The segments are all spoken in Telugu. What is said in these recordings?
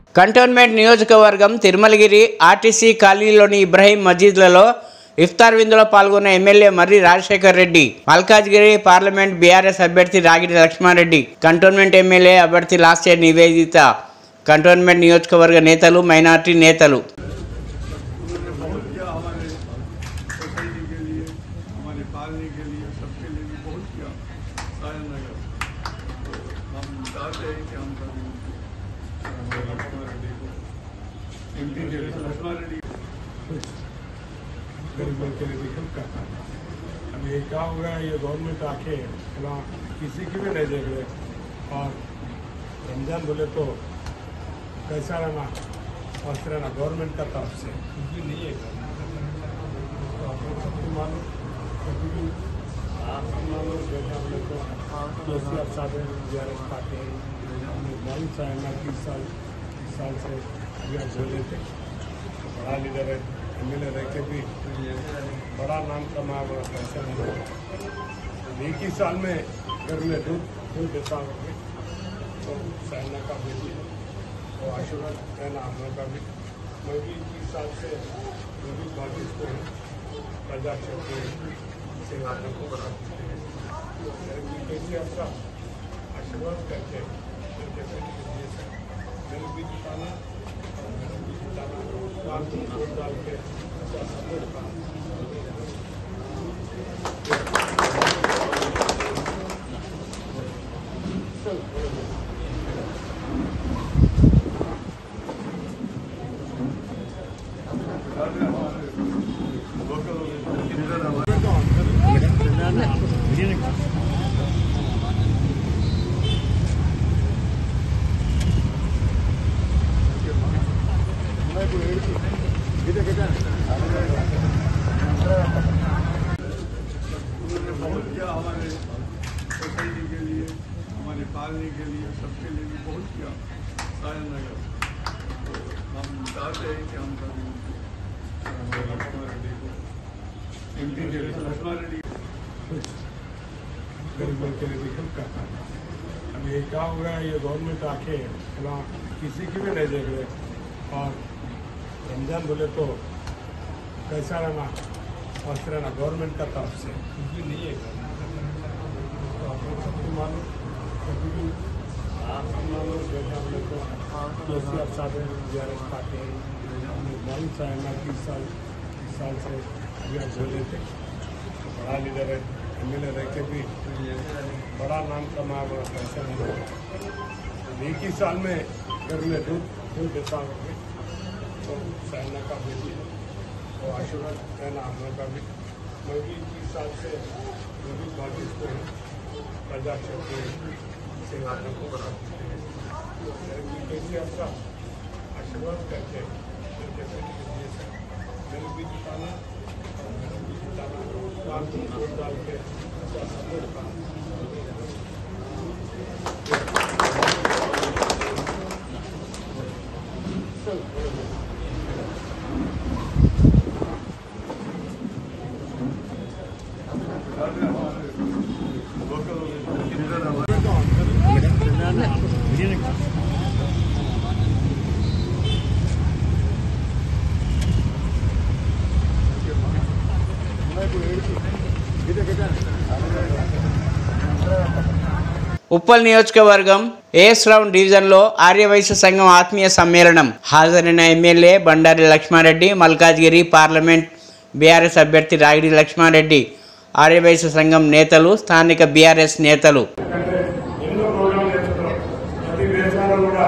కంటోన్మెంట్ నియోజకవర్గం తిరుమలగిరి ఆర్టీసీ కాలనీలోని ఇబ్రహీం మజీద్లలో ఇఫ్తార్ విందులో పాల్గొన్న MLA Marri Rajasekhar Reddy Malkajgiri parliament BRS అభ్యర్థి రాగిడి లక్ష్మారెడ్డి కంటోన్మెంట్ ఎమ్మెల్యే అభ్యర్థి లాస్ట్ ఇయర్ నివేదిత కంటోన్మెంట్ నియోజకవర్గ నేతలు మైనార్టీ నేతలు बहुत किया हमारे सोसाइटी के लिए हमारे पालने के लिए सबके लिए भी बहुत किया सायन नगर तो हम चाहते हैं कि हम कभी लक्ष्मण रेड्डी को एमपी के लक्ष्मण रेड्डी गरीबों के लिए भी हेल्प करता है अब ये क्या हो गया ये गवर्नमेंट आके ना किसी की भी नहीं देख रहे और रमजान बोले तो कैसा रहना और रहना गवर्नमेंट का तरफ से कुछ भी नहीं है तो आप लोग सबको मालूम कभी भी आप हम लोग बैठे हम लोग को के सी एफ साहब बी आर एस पार्टी मालूम सा है ना तीस साल तीस साल से अभी आप झोले थे बड़ा लीडर है एम एल ए रह के भी बड़ा नाम कमाया बड़ा पैसा नहीं हुआ एक ही साल में घर में दूध दूध देता होंगे तो सैना का बेटी और आशीर्वाद रहना हम लोग का भी मैं भी इक्कीस साल से मैं भी पार्टी को प्रजा शक्ति सिंह आप लोग को बनाती मेरे भी कैसे आपका आशीर्वाद करके मेरे जैसे कि business है, मेरे भी जिताना और मेरे भी जिताना काम को वोट डाल के अच्छा सपोर्ट का उन्होंने बहुत किया हमारे सोसाइटी के लिए हमारे पालने के लिए सबके लिए भी बहुत किया सायन नगर तो हम चाहते हैं कि हम कभी लक्ष्मण रेड्डी को एमपी के लक्ष्मण रेड्डी गरीबों के लिए भी हेल्प करता है अब ये क्या हो गया ये गवर्नमेंट आके ना किसी की भी नहीं देख रहे और रमजान बोले तो कैसा रहना और रहना गवर्नमेंट का तरफ से कुछ भी नहीं है तो आप लोग सबको मालूम कभी भी आप हम लोग बैठे हम लोग को के सी एफ साहब बी आर एस पार्टी मालूम सा है ना तीस साल तीस साल से अभी आप झोले थे बड़ा लीडर है एम एल ए रह के भी बड़ा नाम कमाया बड़ा पैसा नहीं हुआ एक ही साल में घर में दूध दूध देता होंगे तो सैना का बेटी और आशीर्वाद रहना हम लोग का भी मैं भी इक्कीस साल से मैं भी पार्टी को प्रजा शक्ति सिंह आप लोग को बनाती मेरे भी कैसे आपका आशीर्वाद करके मेरे जैसे कि business है, मेरे भी जिताना और मेरे भी जिताना काम को वोट डाल के अच्छा सपोर्ट का ఉప్పల్ నియోజకవర్గం ఏఎస్ రౌండ్ డివిజన్లో ఆర్యవైశ్య సంఘం ఆత్మీయ సమ్మేళనం హాజరైన MLA Bandari Laxma Reddy Malkajgiri parliament BRS అభ్యర్థి రాగిడి లక్ష్మారెడ్డి ఆర్యవైశ్య సంఘం నేతలు స్థానిక బీఆర్ఎస్ నేతలు ఎందుకంటే ఎన్నో ప్రోగ్రాం చేస్తున్నాం ప్రతి వేసంలో కూడా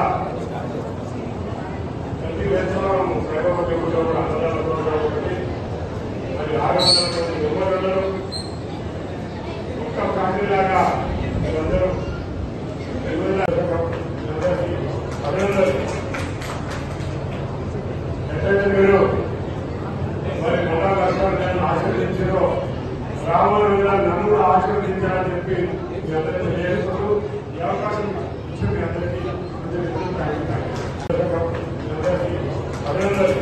ప్రతి వేసంలో ప్రైవేట్ కూడా కూడా అన్నదాన ప్రోగ్రాం ఒకటి మరి ఆరు వందల మంది యువకులు ఒక్క ఫ్యామిలీ లాగా మీరందరూ రెగ్యులర్ అందరికీ అభినందనలు ఎట్లయితే మీరు మరి మొన్న లక్ష్మణ్ ఆశీర్వదించారో రాముడు కూడా నన్ను కూడా ఆశీర్వదించాలని చెప్పి మీ అందరికీ తెలియజేస్తూ ఈ అవకాశం ఇచ్చిన మీ అందరికీ కృతజ్ఞతలు, థాంక్యూ, థాంక్యూ. అందరికీ అభినందనలు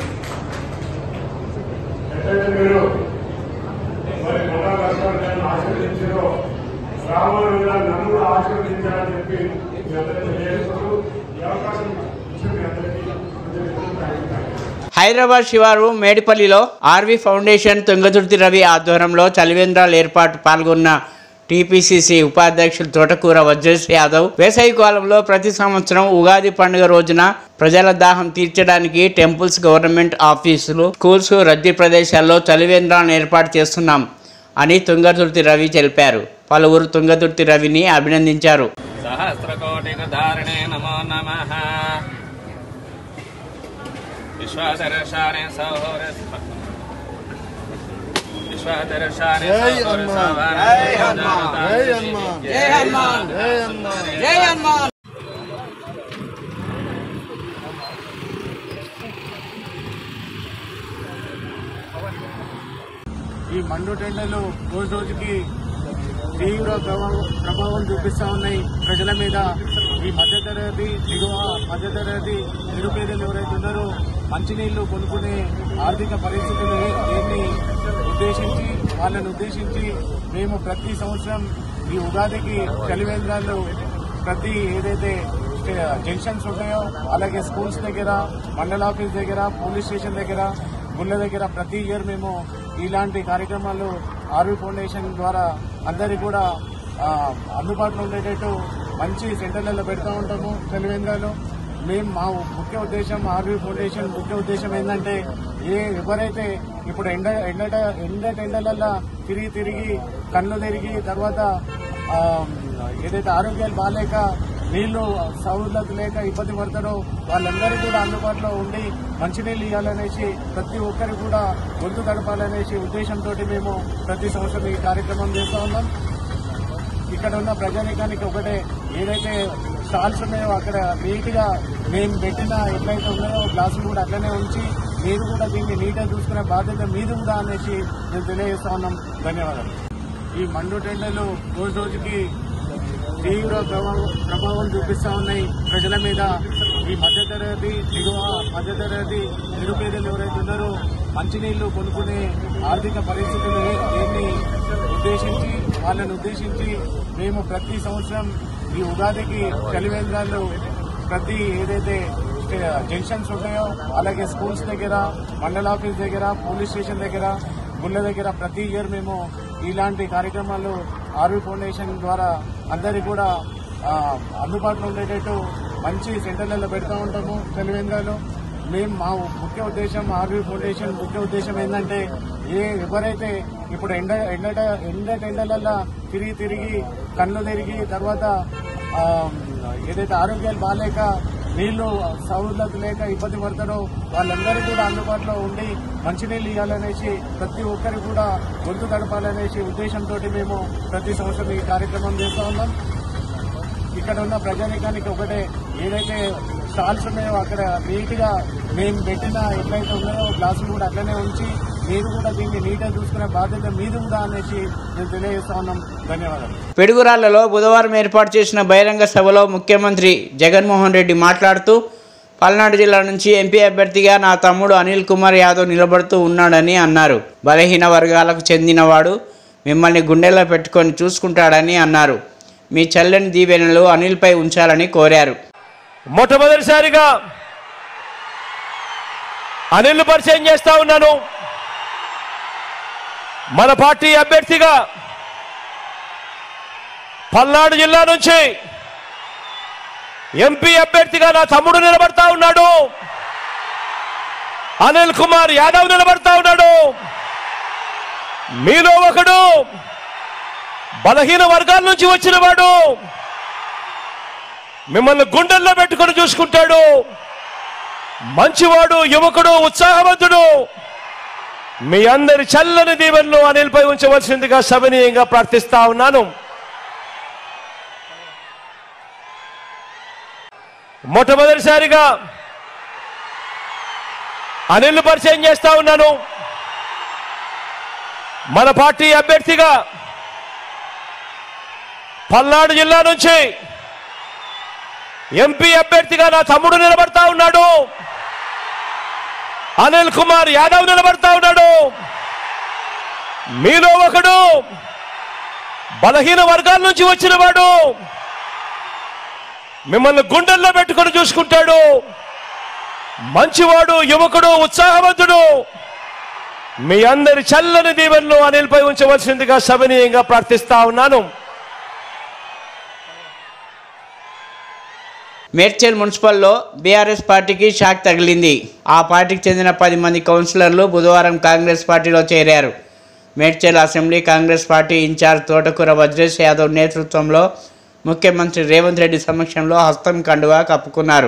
ఎట్లయితే మీరు మరి మొన్న లక్ష్మణ్ ఆశీర్వదించారో రాముడు కూడా నన్ను కూడా ఆశీర్వదించాలని చెప్పి మీ అందరికీ తెలియజేస్తూ ఈ అవకాశం ఇచ్చిన మీ అందరికీ హైదరాబాద్ శివారు మేడిపల్లిలో ఆర్వి ఫౌండేషన్ తుంగతుర్తి రవి ఆధ్వర్యంలో చలివేంద్రాల ఏర్పాటు పాల్గొన్న టీపీసీసీ ఉపాధ్యక్షులు తోటకూర వజ్రేష్ యాదవ్ వేసవి కాలంలో ప్రతి సంవత్సరం ఉగాది పండుగ రోజున ప్రజల దాహం తీర్చడానికి టెంపుల్స్ గవర్నమెంట్ ఆఫీసులు స్కూల్స్ రద్దీ ప్రదేశాల్లో చలివేంద్రాలను ఏర్పాటు చేస్తున్నాం అని తుంగతుర్తి రవి తెలిపారు పలువురు తుంగతుర్తి రవిని అభినందించారు सहस्रकोटिकधारिणे नमो नमः विश्वासरसाने सहोर विश्वासरसाने सहोर जय हनुमान जय हनुमान जय हनुमान जय हनुमान जय हनुमान ఈ మండు టెండలు రోజు రోజుకి తీవ్ర ప్రభావం ప్రభావం చూపిస్తా ఉన్నాయి ప్రజల మీద ఈ మధ్యతరగతి దిగువ మధ్యతరగతి నిరుపేదలు ఎవరైతే ఉన్నారో మంచినీళ్లు కొనుక్కునే ఆర్థిక పరిస్థితులు దీన్ని ఉద్దేశించి వాళ్ళని ఉద్దేశించి మేము ప్రతి సంవత్సరం ఈ ఉగాదికి చలివేంద్రాలు ప్రతి ఏదైతే స్టే- జంక్షన్స్ ఉంటాయో అలాగే స్కూల్స్ దగ్గర మండల ఆఫీస్ దగ్గర పోలీస్ స్టేషన్ దగ్గర గుళ్ళ దగ్గర ప్రతి ఇయర్ మేము ఇలాంటి కార్యక్రమాలు ఆర్వీ ఫౌండేషన్ ద్వారా అందరికి కూడా ఆ, అందుబాటులో ఉండేటట్టు మంచి సెంటర్లలో పెడతా ఉంటాము చలివేంద్రాలు మేము మా ముఖ్య ఉద్దేశం ఆర్వీ ఫౌండేషన్ ముఖ్య ఉద్దేశం ఏంటంటే ఏ ఎవరైతే ఇప్పుడు ఎండ ఎండట ఎండట ఎండలల్లా తిరిగి తిరిగి కళ్ళు తిరిగి తర్వాత ఆ, ఏదైతే ఆరోగ్యాలు బాగాలేక నీళ్లు సౌలత లేక ఇబ్బంది పడతారో వాళ్ళందరికీ కూడా అందుబాటులో ఉండి మంచినీళ్ళు ఇవ్వాలనేసి ప్రతి ఒక్కరికి కూడా గొంతు గడపాలనేసి ఉద్దేశంతో మేము ప్రతి సంవత్సరం ఈ కార్యక్రమం చేస్తూ ఉన్నాం ఇక్కడ ఉన్న ప్రజానికానికి ఒకటే ఏదైతే స్టాల్స్ ఉన్నాయో అక్కడ నీట్ గా మేము పెట్టిన ఎట్లయితే ఉన్నాయో గ్లాసులు కూడా అట్లనే ఉంచి మీరు కూడా దీన్ని నీట్ గా చూసుకునే బాధ్యత మీది కూడా అనేసి మేము తెలియజేస్తా ఉన్నాం ధన్యవాదాలు ఈ మండు టెండలు రోజు రోజుకి తీవ్ర ప్రభావం ప్రభావం చూపిస్తా ఉన్నాయి ప్రజల మీద ఈ మధ్యతరగతి దిగువ మధ్యతరగతి నిరుపేదలు ఎవరైతే ఉన్నారో మంచినీళ్లు కొనుక్కునే ఆర్థిక పరిస్థితులు దీన్ని ఉద్దేశించి వాళ్ళని ఉద్దేశించి మేము ప్రతి సంవత్సరం ఈ ఉగాదికి చలివేంద్రాలు ప్రతి ఏదైతే స్టే- జంక్షన్స్ ఉంటాయో అలాగే స్కూల్స్ దగ్గర మండల ఆఫీస్ దగ్గర పోలీస్ స్టేషన్ దగ్గర గుళ్ళ దగ్గర ప్రతి ఇయర్ మేము ఇలాంటి కార్యక్రమాలు ఆర్వీ ఫౌండేషన్ ద్వారా అందరికి కూడా ఆ, అందుబాటులో ఉండేటట్టు మంచి సెంటర్లలో పెడతా ఉంటాము చలివేంద్రాలు మేము మా ముఖ్య ఉద్దేశం ఆర్వీ ఫౌండేషన్ ముఖ్య ఉద్దేశం ఏంటంటే ఏ ఎవరైతే ఇప్పుడు ఎండ ఎండట ఎండట ఎండలల్లా తిరిగి తిరిగి కళ్ళు తిరిగి తర్వాత ఆ, ఏదైతే ఆరోగ్యాలు బాగాలేక నీళ్లు సౌలత లేక ఇబ్బంది పడతారో వాళ్ళందరికీ కూడా అందుబాటులో ఉండి మంచినీళ్ళు ఇవ్వాలనేసి ప్రతి ఒక్కరికి కూడా గొంతు గడపాలనేసి ఉద్దేశంతో మేము ప్రతి సంవత్సరం ఈ కార్యక్రమం చేస్తూ ఉన్నాం ఇక్కడ ఉన్న ప్రజానికానికి ఒకటే ఏదైతే స్టాల్స్ ఉన్నాయో అక్కడ నీట్ గా మేము పెట్టిన ఎట్లయితే ఉన్నాయో గ్లాసులు కూడా అట్లనే ఉంచి మీరు కూడా దీన్ని నీట్ గా చూసుకునే బాధ్యత మీది కూడా అనేసి మేము తెలియజేస్తా ఉన్నాం ధన్యవాదాలు పిడుగురాళ్లలో బుధవారం ఏర్పాటు చేసిన బహిరంగ సభలో ముఖ్యమంత్రి జగన్మోహన్ రెడ్డి మాట్లాడుతూ పల్నాడు జిల్లా నుంచి ఎంపీ అభ్యర్థిగా నా తమ్ముడు అనిల్ కుమార్ యాదవ్ నిలబడుతూ ఉన్నాడని అన్నారు బలహీన వర్గాలకు చెందినవాడు మిమ్మల్ని గుండెల్లో పెట్టుకొని చూసుకుంటాడని అన్నారు మీ చల్లని దీవెనలు అనిల్పై ఉంచాలని కోరారు మొట్టమొదటిసారిగా అనిల్ పరిచయం చేస్తా ఉన్నాను మన పార్టీ అభ్యర్థిగా పల్నాడు జిల్లా నుంచి ఎంపీ అభ్యర్థిగా నా తమ్ముడు నిలబడతా ఉన్నాడు అనిల్ కుమార్ యాదవ్ నిలబడతా ఉన్నాడు మీలో ఒకడు బలహీన వర్గాల నుంచి వచ్చిన వాడు మిమ్మల్ని గుండెల్లో పెట్టుకొని చూసుకుంటాడు మంచివాడు యువకుడు ఉత్సాహవంతుడు మీ అందరి చల్లని దీవెనలు అనిల్పై ఉంచవలసిందిగా సవినీయంగా ప్రార్థిస్తా ఉన్నాను మొట్టమొదటిసారిగా అనిల్ పరిచయం చేస్తా ఉన్నాను మన పార్టీ అభ్యర్థిగా పల్నాడు జిల్లా నుంచి ఎంపీ అభ్యర్థిగా నా తమ్ముడు నిలబడతా ఉన్నాడు అనిల్ కుమార్ యాదవ్ నిలబడతా ఉన్నాడు మీలో ఒకడు బలహీన వర్గాల నుంచి వచ్చిన వాడు మిమ్మల్ని గుండెల్లో పెట్టుకొని చూసుకుంటాడు మంచివాడు యువకుడు ఉత్సాహవంతుడు మీ అందరి చల్లని దీవెనలు అనిల్పై ఉంచవలసిందిగా సవినీయంగా ప్రార్థిస్తా ఉన్నాను మేడ్చల్ మున్సిపల్లో బీఆర్ఎస్ పార్టీకి షాక్ తగిలింది ఆ పార్టీకి చెందిన పది మంది కౌన్సిలర్లు బుధవారం కాంగ్రెస్ పార్టీలో చేరారు Medchal assembly Congress party in charge Thotakura Vajresh Yadav నేతృత్వంలో ముఖ్యమంత్రి రేవంత్ రెడ్డి సమక్షంలో హస్తం కండువా కప్పుకున్నారు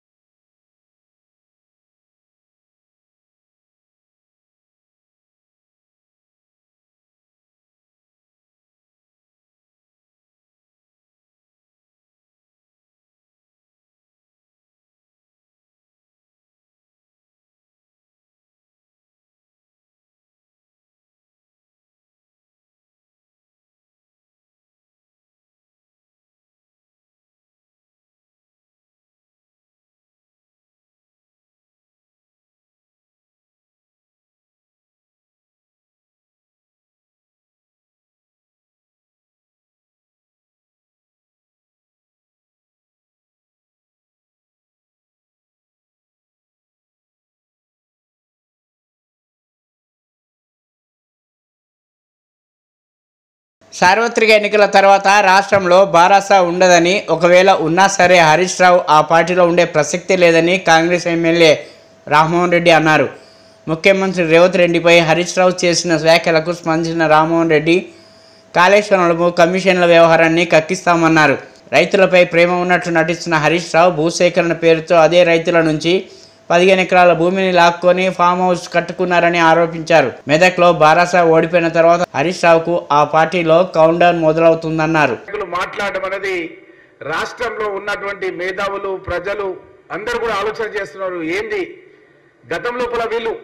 సార్వత్రిక ఎన్నికల తర్వాత రాష్ట్రంలో బారాసా ఉండదని ఒకవేళ ఉన్నా సరే హరీష్ రావు ఆ పార్టీలో ఉండే ప్రసక్తి లేదని కాంగ్రెస్ ఎమ్మెల్యే రామ్మోహన్ రెడ్డి అన్నారు ముఖ్యమంత్రి రేవంత్ రెడ్డిపై హరీష్ రావు చేసిన వ్యాఖ్యలకు స్పందించిన రామ్మోహన్ రెడ్డి కాళేశ్వరంలో కమిషన్ల వ్యవహారాన్ని కక్కిస్తామన్నారు రైతులపై ప్రేమ ఉన్నట్లు నటిస్తున్న హరీష్ రావు భూసేకరణ పేరుతో అదే రైతుల నుంచి పదిహేను ఎకరాల భూమిని లాక్కొని ఫామ్ హౌస్ కట్టుకున్నారని ఆరోపించారు మెదక్లో బారాసా ఓడిపోయిన తర్వాత హరీష్ రావుకు ఆ పార్టీలో కౌంటర్ మొదలవుతుందన్నారు నాయకులు మాట్లాడడం అనేది రాష్ట్రంలో ఉన్నటువంటి మేధావులు ప్రజలు అందరూ కూడా ఆలోచన చేస్తున్నారు ఏంది గతం లోపల వీళ్ళు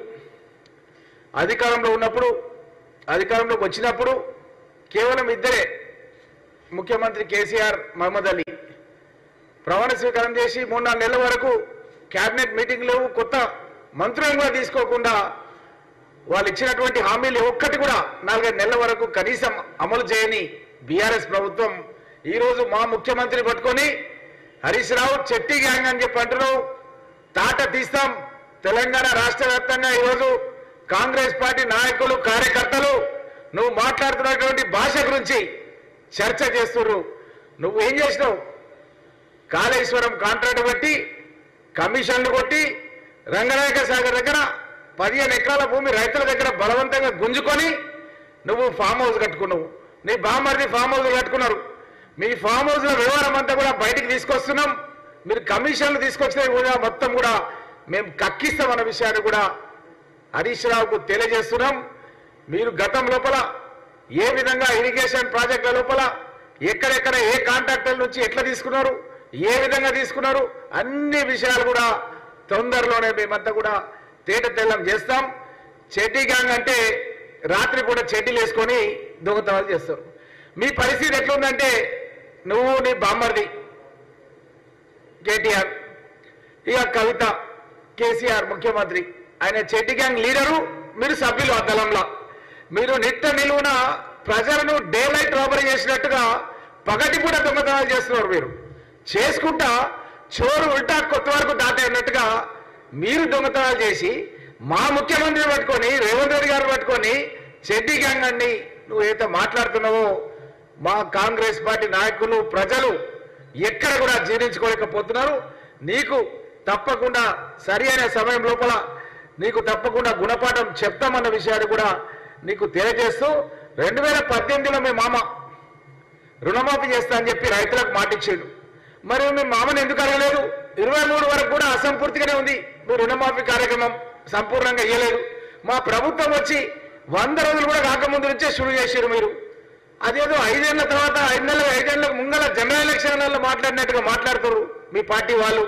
అధికారంలో ఉన్నప్పుడు అధికారంలోకి వచ్చినప్పుడు కేవలం ఇద్దరే ముఖ్యమంత్రి కేసీఆర్ మహమ్మద్ అలీ ప్రమాణ స్వీకారం చేసి మూడు నాలుగు నెలల వరకు కేబినెట్ మీటింగ్ లేవు కొత్త మంత్రులను కూడా తీసుకోకుండా వాళ్ళు ఇచ్చినటువంటి హామీలు ఒక్కటి కూడా నాలుగైదు నెలల వరకు కనీసం అమలు చేయని బీఆర్ఎస్ ప్రభుత్వం ఈ రోజు మా ముఖ్యమంత్రి పట్టుకొని హరీష్ రావు చెట్టి గ్యాంగ్ అని చెప్పి అంటున్నావు తాట తీస్తాం తెలంగాణ రాష్ట్ర వ్యాప్తంగా ఈరోజు కాంగ్రెస్ పార్టీ నాయకులు కార్యకర్తలు నువ్వు మాట్లాడుతున్నటువంటి భాష గురించి చర్చ చేస్తున్నారు నువ్వు ఏం చేసినావు కాళేశ్వరం కాంట్రాక్ట్ బట్టి కమిషన్లు కొట్టి రంగనాయక సాగర్ దగ్గర పదిహేను ఎకరాల భూమి రైతుల దగ్గర బలవంతంగా గుంజుకొని నువ్వు ఫామ్ హౌస్ కట్టుకున్నావు నీ బామ్మర్ది ఫామ్ హౌస్ కట్టుకున్నారు మీ ఫామ్ హౌస్ల వ్యవహారం అంతా కూడా బయటికి తీసుకొస్తున్నాం మీరు కమిషన్లు తీసుకొచ్చినవి కూడా మొత్తం కూడా మేము కక్కిస్తామన్న విషయాన్ని కూడా హరీష్ రావుకు తెలియజేస్తున్నాం మీరు గతం లోపల ఏ విధంగా ఇరిగేషన్ ప్రాజెక్టుల లోపల ఎక్కడెక్కడ ఏ కాంట్రాక్టర్ల నుంచి ఎట్లా తీసుకున్నారు ఏ విధంగా తీసుకున్నారు అన్ని విషయాలు కూడా తొందరలోనే మేమంతా కూడా తేట తెల్లం చేస్తాం చెడ్డీ గ్యాంగ్ అంటే రాత్రి కూడా చెడ్డీలు వేసుకొని దొంగతనాలు చేస్తారు మీ పరిస్థితి ఎట్లుందంటే నువ్వు నీ బామ్మర్ది కేటీఆర్ ఇక కవిత కేసీఆర్ ముఖ్యమంత్రి ఆయన చెడ్డి గ్యాంగ్ లీడరు మీరు సభ్యులు ఆ దళంలో మీరు నిట్ట నిలువున ప్రజలను డే లైట్ రాబరీ చేసినట్టుగా పగటి కూడా దొంగతనాలు చేస్తున్నారు మీరు చేసుకుంటా చోరు ఉల్టా కొత్త వరకు దాటైనట్టుగా మీరు దొంగతనాలు చేసి మా ముఖ్యమంత్రిని పట్టుకొని రేవంత్ రెడ్డి గారు పట్టుకొని చెడ్డి గ్యాంగ్ అన్ని నువ్వు ఏదైతే మాట్లాడుతున్నావో మా కాంగ్రెస్ పార్టీ నాయకులు ప్రజలు ఎక్కడ కూడా జీర్ణించుకోలేకపోతున్నారు నీకు తప్పకుండా సరి అయిన సమయం లోపల నీకు తప్పకుండా గుణపాఠం చెప్తామన్న విషయాన్ని కూడా నీకు తెలియజేస్తూ రెండు వేల పద్దెనిమిదిలో మీ మామ రుణమాఫీ చేస్తా అని చెప్పి రైతులకు మాటిచ్చాడు మరి మీ మామని ఎందుకు అడగలేదు ఇరవై మూడు వరకు కూడా అసంపూర్తిగానే ఉంది మీ రుణమాఫీ కార్యక్రమం సంపూర్ణంగా ఇయ్యలేదు మా ప్రభుత్వం వచ్చి వంద రోజులు కూడా కాకముందు నుంచే షురు చేశారు మీరు అదేదో ఐదేళ్ల తర్వాత ఐదు నెలలు ఐదేళ్ల ముంగల జనరల్ ఎలక్షన్లలో మాట్లాడినట్టుగా మాట్లాడుతారు మీ పార్టీ వాళ్ళు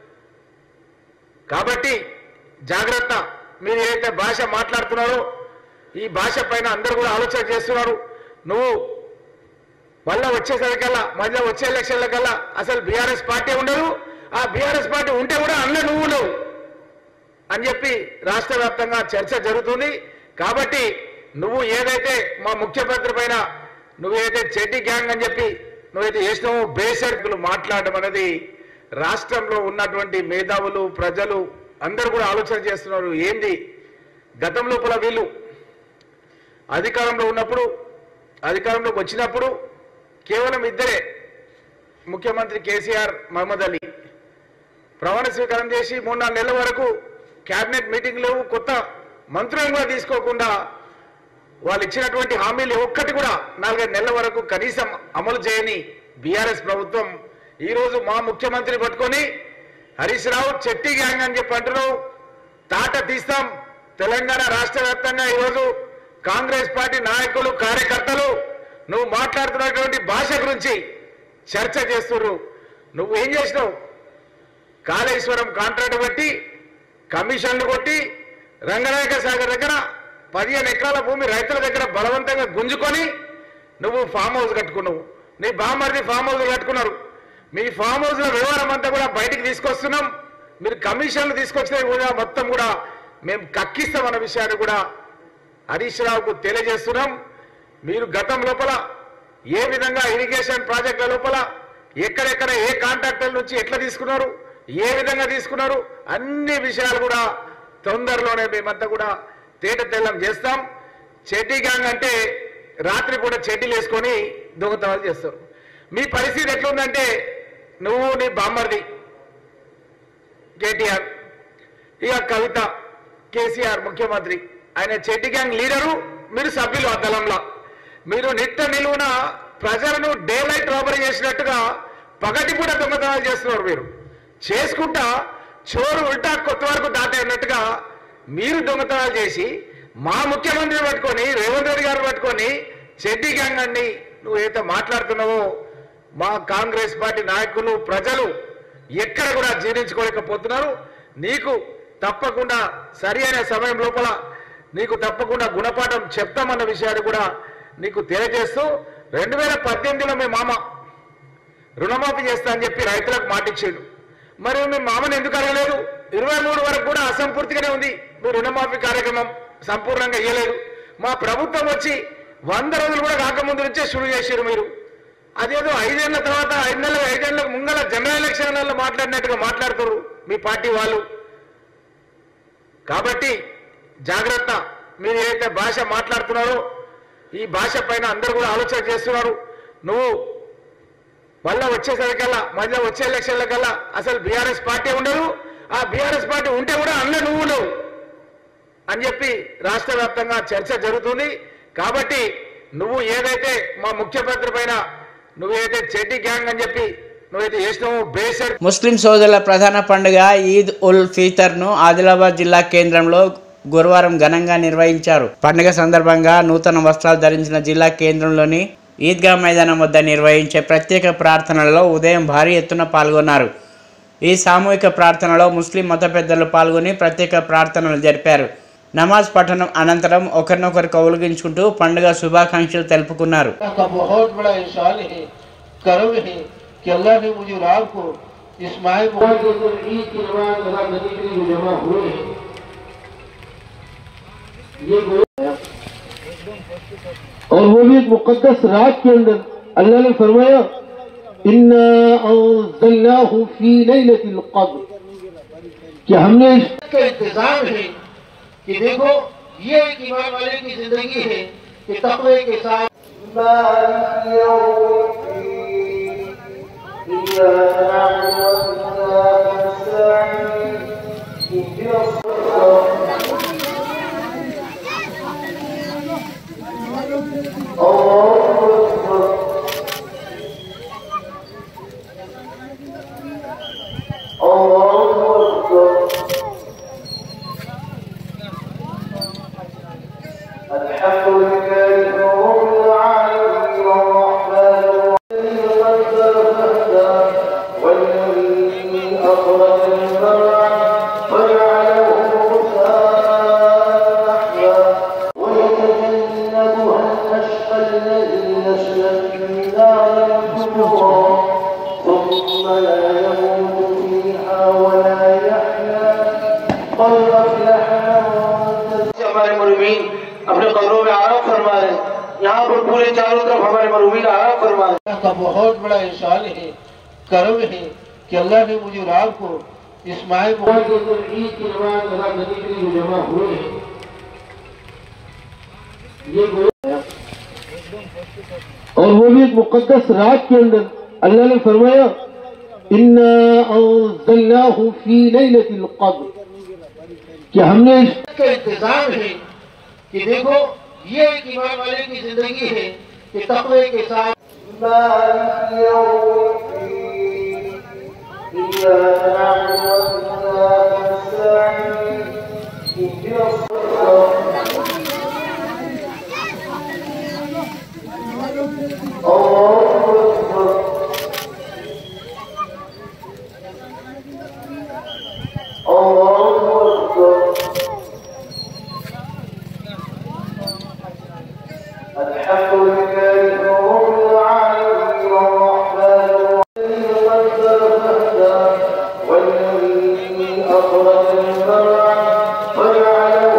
కాబట్టి జాగ్రత్త మీరు ఏదైతే భాష మాట్లాడుతున్నారో ఈ భాష పైన అందరూ కూడా ఆలోచన చేస్తున్నారు నువ్వు మళ్ళా వచ్చేసరికల్లా మళ్ళీ వచ్చే ఎలక్షన్ల కల్లా అసలు బీఆర్ఎస్ పార్టీ ఉండదు ఆ బీఆర్ఎస్ పార్టీ ఉంటే కూడా అన్న నువ్వు ఉండవు అని చెప్పి రాష్ట్ర వ్యాప్తంగా చర్చ జరుగుతుంది కాబట్టి నువ్వు ఏదైతే మా ముఖ్యమంత్రి పైన నువ్వేదైతే చెడ్డి గ్యాంగ్ అని చెప్పి నువ్వైతే చేసినావో బేసర్కులు మాట్లాడడం అనేది రాష్ట్రంలో ఉన్నటువంటి మేధావులు ప్రజలు అందరు కూడా ఆలోచన చేస్తున్నారు ఏంది గతం లోపల వీళ్ళు అధికారంలో ఉన్నప్పుడు అధికారంలోకి వచ్చినప్పుడు కేవలం ఇద్దరే ముఖ్యమంత్రి కేసీఆర్ మహమ్మద్ అలీ ప్రమాణ స్వీకారం చేసి మూడు నాలుగు నెలల వరకు కేబినెట్ మీటింగ్ లేవు కొత్త మంత్రులను కూడా తీసుకోకుండా వాళ్ళు ఇచ్చినటువంటి హామీలు ఒక్కటి కూడా నాలుగైదు నెలల వరకు కనీసం అమలు చేయని బీఆర్ఎస్ ప్రభుత్వం ఈరోజు మా ముఖ్యమంత్రి పట్టుకొని హరీష్ రావు చెట్టి గ్యాంగ్ అని చెప్పి అంటున్నావు తాట తీస్తాం తెలంగాణ రాష్ట్ర వ్యాప్తంగా ఈరోజు కాంగ్రెస్ పార్టీ నాయకులు కార్యకర్తలు నువ్వు మాట్లాడుతున్నటువంటి భాష గురించి చర్చ చేస్తున్నారు నువ్వు ఏం చేసినావు కాళేశ్వరం కాంట్రాక్ట్ బట్టి కమిషన్లు కొట్టి రంగనాయక సాగర్ దగ్గర పదిహేను ఎకరాల భూమి రైతుల దగ్గర బలవంతంగా గుంజుకొని నువ్వు ఫామ్ హౌస్ కట్టుకున్నావు నీ బామ్మర్ది ఫామ్ హౌస్ కట్టుకున్నారు మీ ఫామ్ హౌస్ లో వ్యవహారం అంతా కూడా బయటికి తీసుకొస్తున్నాం మీరు కమిషన్లు తీసుకొచ్చినవి కూడా మొత్తం కూడా మేము కక్కిస్తాం అన్న విషయాన్ని కూడా హరీష్ రావుకు తెలియజేస్తున్నాం మీరు గతం లోపల ఏ విధంగా ఇరిగేషన్ ప్రాజెక్టుల లోపల ఎక్కడెక్కడ ఏ కాంట్రాక్టర్ నుంచి ఎట్లా తీసుకున్నారు ఏ విధంగా తీసుకున్నారు అన్ని విషయాలు కూడా తొందరలోనే మేమంతా కూడా తేట తెల్లం చేస్తాం చెడ్డీ గ్యాంగ్ అంటే రాత్రి పూట చెడ్డీలు వేసుకొని దొంగతనాలు చేస్తారు మీ పరిస్థితి ఎట్లుందంటే నువ్వు నీ బామ్మర్ది కేటీఆర్ ఇక కవిత కేసీఆర్ ముఖ్యమంత్రి ఆయన చెడ్డి గ్యాంగ్ లీడరు మీరు సభ్యులు ఆ దళంలో మీరు నిట్ట నిలువున ప్రజలను డే లైట్ రాబరీ చేసినట్టుగా పగటిపూట దొంగతనాలు చేస్తున్నారు మీరు చేసుకుంటా చోరు ఉల్టా కొత్త వరకు దాటైనట్టుగా మీరు దొంగతనాలు చేసి మా ముఖ్యమంత్రిని పట్టుకొని రేవంత్ రెడ్డి గారు పట్టుకొని చెడ్డి గ్యాంగ్ అన్ని నువ్వు ఏదైతే మాట్లాడుతున్నావో మా కాంగ్రెస్ పార్టీ నాయకులు ప్రజలు ఎక్కడ కూడా జీర్ణించుకోలేకపోతున్నారు నీకు తప్పకుండా సరి అయిన సమయం లోపల నీకు తప్పకుండా గుణపాఠం చెప్తామన్న విషయాన్ని కూడా నీకు తెలియజేస్తూ రెండు వేల పద్దెనిమిదిలో మీ మామ రుణమాఫీ చేస్తా అని చెప్పి రైతులకు మాటిచ్చాడు మరి మీ మామని ఎందుకు అడగలేదు ఇరవై మూడు వరకు కూడా అసంపూర్తిగానే ఉంది మీ రుణమాఫీ కార్యక్రమం సంపూర్ణంగా ఇయ్యలేదు మా ప్రభుత్వం వచ్చి వంద రోజులు కూడా కాకముందు నుంచే షురు చేశారు మీరు అదేదో ఐదేళ్ల తర్వాత ఐదు నెలలు ఐదేళ్లకు ముంగల జనరల్ ఎలక్షన్లలో మాట్లాడినట్టుగా మాట్లాడుతారు మీ పార్టీ వాళ్ళు కాబట్టి జాగ్రత్త మీరు ఏదైతే భాష మాట్లాడుతున్నారో ఈ భాష పైన అందరూ కూడా ఆలోచన చేస్తున్నారు నువ్వు మళ్ళా వచ్చేసరికల్లా మళ్ళీ వచ్చే ఎలక్షన్లకల్లా అసలు బీఆర్ఎస్ పార్టీ ఉండదు ఆ బీఆర్ఎస్ పార్టీ ఉంటే కూడా అందులో నువ్వు ఉండవు అని చెప్పి రాష్ట్ర వ్యాప్తంగా చర్చ జరుగుతుంది కాబట్టి నువ్వు ఏదైతే మా ముఖ్యమంత్రి పైన నువ్వేదైతే చెడ్డి గ్యాంగ్ అని చెప్పి నువ్వైతే చేసినావు బేసర్ ముస్లిం సోదరుల ప్రధాన పండుగ ఈద్ ఉల్ ఫీతర్ను ఆదిలాబాద్ జిల్లా కేంద్రంలో గురువారం ఘనంగా నిర్వహించారు పండుగ సందర్భంగా నూతన వస్త్రాలు ధరించిన జిల్లా కేంద్రంలోని ఈద్గా మైదానం వద్ద నిర్వహించే ప్రత్యేక ప్రార్థనలలో ఉదయం భారీ ఎత్తున పాల్గొన్నారు ఈ సామూహిక ప్రార్థనలో ముస్లిం మత పెద్దలు పాల్గొని ప్రత్యేక ప్రార్థనలు జరిపారు నమాజ్ పఠనం అనంతరం ఒకరినొకరు కౌలిగించుకుంటూ పండుగ శుభాకాంక్షలు తెలుపుకున్నారు का बहुत बड़ा एहसान है करम है कि अल्लाह ने मुझे रात को इस माह मुबारक के अंदर ईद की नमाज अदा करने के लिए जो जमा हुए हैं ये गो- और वो भी एक मुकद्दस रात के अंदर अल्लाह ने फरमाया इन्ना अंज़लनाहु फी लैलतिल क़द्र कि हमने इसका इंतजाम है कि देखो ये एक ईमान वाले की जिंदगी है कि तकवे के साथ الحمد لله رب العالمين الرحمن الرحيم والذي أخرج المرعى فجعله غثاء أحيا ويتجنبها الأشقى الذي يصلى النار الكبرى ثم لا يموت فيها ولا يحيا قد أفلح من تزكى हमारे मरूमीन अपने कमरों में आराम फरमा रहे यहाँ पर पूरे चारों तरफ हमारे मरूमीन आराम फरमा रहे का बहुत बड़ा एहसान है करम है कि अल्लाह ने मुझे रात को इस माह मुबारक के अंदर ईद की नमाज अदा करने के लिए जो जमा हुए हैं ये वो और वो भी एक मुकद्दस रात के अंदर अल्लाह ने फरमाया इन्ना अंज़लनाहु फी लैलतिल क़द्र कि हमने इसका इंतजाम है कि देखो ये एक ईमान वाले की जिंदगी है कि तकवे के साथ मालिक यौमिद्दीन इय्याका नअबुदु व इय्याका नस्तa'ीन इहदिना अल्लाहु अकबर अल्लाहु अकबर الحمد لله رب العالمين الرحمن الرحيم قدر فهدى والذي أخرج المرعى فجعله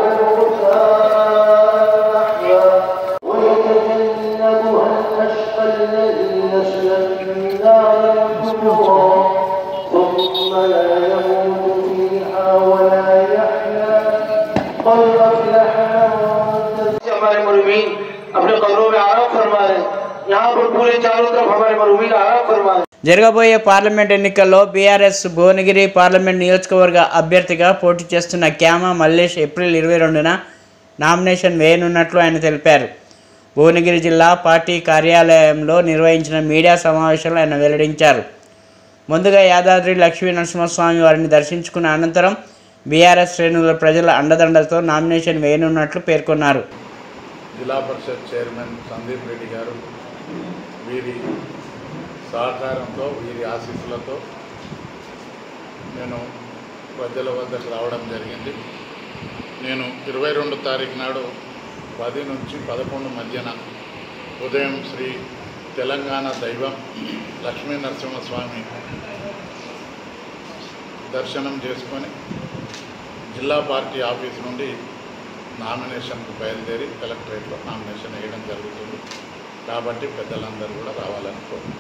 غثاء أحيا ويتجنبها الأشقى الذي يصلى النار الكبرى ثم لا يموت فيها ولا يحيا قد أفلح من تزكى हमारे मरूमीन अपने कब्रों में आराम फरमा रहे यहाँ पर पूरे चारों तरफ हमारे मरूमीन आराम फरमा रहे జరగబోయే పార్లమెంట్ ఎన్నికల్లో బీఆర్ఎస్ భువనగిరి పార్లమెంట్ నియోజకవర్గ అభ్యర్థిగా పోటీ చేస్తున్న క్యామ మల్లేష్ ఏప్రిల్ ఇరవై రెండున నామినేషన్ వేయనున్నట్లు ఆయన తెలిపారు భువనగిరి జిల్లా పార్టీ కార్యాలయంలో నిర్వహించిన మీడియా సమావేశంలో ఆయన వెల్లడించారు ముందుగా యాదాద్రి లక్ష్మీ నరసింహస్వామి వారిని దర్శించుకున్న అనంతరం బీఆర్ఎస్ శ్రేణుల ప్రజల అండదండలతో నామినేషన్ వేయనున్నట్లు పేర్కొన్నారు జిల్లా పరిషత్ చైర్మన్ సందీప్ రెడ్డి గారు వీరి సహకారంతో వీరి ఆశీస్సులతో నేను ప్రజల వద్దకు రావడం జరిగింది నేను ఇరవై రెండు తారీఖు నాడు పది నుంచి పదకొండు మధ్యన ఉదయం శ్రీ తెలంగాణ దైవం లక్ష్మీ నరసింహస్వామి దర్శనం చేసుకొని జిల్లా పార్టీ ఆఫీస్ నుండి నామినేషన్కు బయలుదేరి కలెక్టరేట్లో నామినేషన్ వేయడం జరుగుతుంది కాబట్టి పెద్దలందరూ కూడా రావాలని కోరుతున్నాను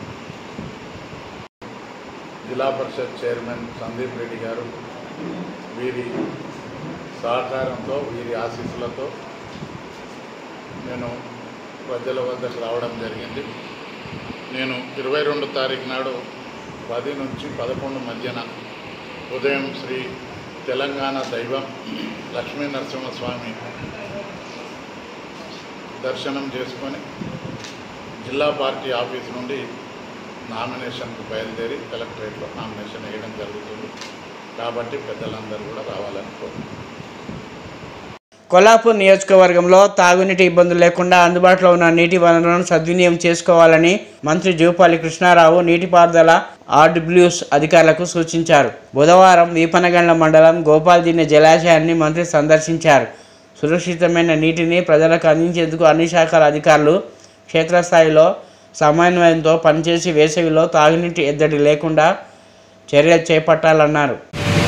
జిల్లా పరిషత్ చైర్మన్ సందీప్ రెడ్డి గారు వీరి సహకారంతో వీరి ఆశీస్సులతో నేను ప్రజల వద్దకు రావడం జరిగింది నేను ఇరవై రెండు తారీఖు నాడు పది నుంచి పదకొండు మధ్యన ఉదయం శ్రీ తెలంగాణ దైవం లక్ష్మీ నరసింహస్వామి దర్శనం చేసుకొని జిల్లా పార్టీ ఆఫీస్ నుండి నామినేషన్కు బయలుదేరి కలెక్టరేట్లో నామినేషన్ వేయడం జరుగుతుంది కాబట్టి పెద్దలందరూ కూడా రావాలని కోరుతున్నాను కొల్లాపూర్ నియోజకవర్గంలో తాగునీటి ఇబ్బందులు లేకుండా అందుబాటులో ఉన్న నీటి వనరులను సద్వినియోగం చేసుకోవాలని మంత్రి జూపాలి కృష్ణారావు నీటిపారుదల ఆర్డబ్ల్యూస్ అధికారులకు సూచించారు బుధవారం వీపనగండ్ల మండలం గోపాల్దీన జలాశయాన్ని మంత్రి సందర్శించారు సురక్షితమైన నీటిని ప్రజలకు అందించేందుకు అన్ని శాఖల అధికారులు క్షేత్రస్థాయిలో సమన్వయంతో పనిచేసి వేసవిలో తాగునీటి ఎద్దడి లేకుండా చర్యలు చేపట్టాలన్నారు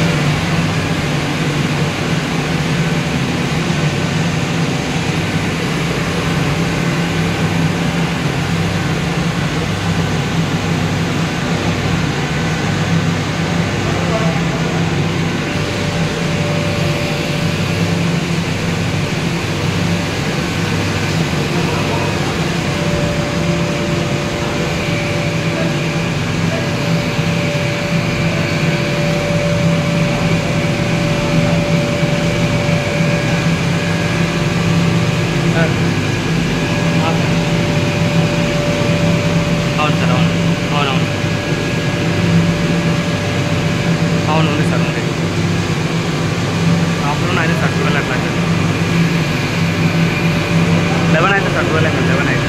అవును సార్ అవును అవునవును అవును ఉంది సార్ ఉంది ఆఫ్టర్నూన్ అయితే సార్ ట్వెల్వ్ అట్లా లెవెన్ అయితే సార్ ట్వెల్వ్ అయితే లెవెన్ అయితే